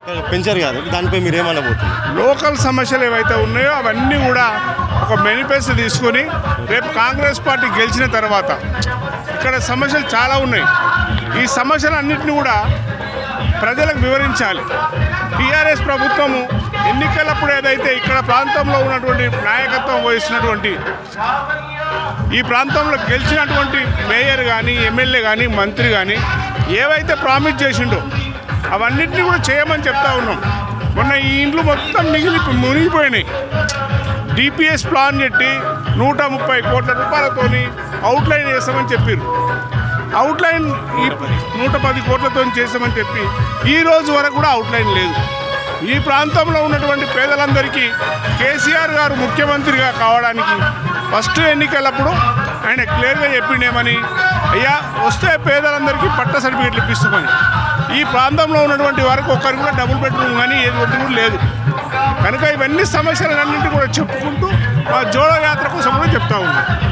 పెంచారు కాదు దానిపై మీరు ఏమనబోతున్నారు లోకల్ సమస్యలు ఏవైతే ఉన్నాయో అవన్నీ కూడా ఒక మేనిఫెస్టో తీసుకొని రేపు కాంగ్రెస్ పార్టీ గెలిచిన తర్వాత ఇక్కడ సమస్యలు చాలా ఉన్నాయి ఈ సమస్యలన్నింటినీ కూడా ప్రజలకు వివరించాలి టీఆర్ఎస్ ప్రభుత్వము ఎన్నికలప్పుడు ఏదైతే ఇక్కడ ప్రాంతంలో ఉన్నటువంటి నాయకత్వం వహిస్తున్నటువంటి ఈ ప్రాంతంలో గెలిచినటువంటి మేయర్ కానీ ఎమ్మెల్యే కానీ మంత్రి కానీ ఏవైతే ప్రామిస్ చేసిండో అవన్నిటిని కూడా చేయమని చెప్తా ఉన్నాం మొన్న ఈ ఇండ్లు మొత్తం మిగిలి మునిగిపోయినాయి డిపిఎస్ ప్లాన్ పెట్టి నూట ముప్పై కోట్ల రూపాయలతోని అవుట్లైన్ చేస్తామని చెప్పారు అవుట్లైన్ ఈ నూట పది కోట్లతో చేస్తామని చెప్పి ఈ రోజు వరకు కూడా అవుట్లైన్ లేదు ఈ ప్రాంతంలో ఉన్నటువంటి పేదలందరికీ కేసీఆర్ గారు ముఖ్యమంత్రిగా కావడానికి ఫస్ట్ ఎన్నికలప్పుడు ఆయన క్లియర్గా చెప్పిండేమని అయ్యా వస్తే పేదలందరికీ పట్ట సర్టిఫికెట్లు ఇప్పిస్తామని ఈ ప్రాంతంలో ఉన్నటువంటి వరకు ఒక్కరికి కూడా డబుల్ బెడ్రూమ్ కానీ ఏది ఒకటి కూడా లేదు కనుక ఇవన్నీ సమస్యలన్నింటినీ కూడా చెప్పుకుంటూ మా జోడో యాత్ర కోసం కూడా చెప్తా ఉన్నాం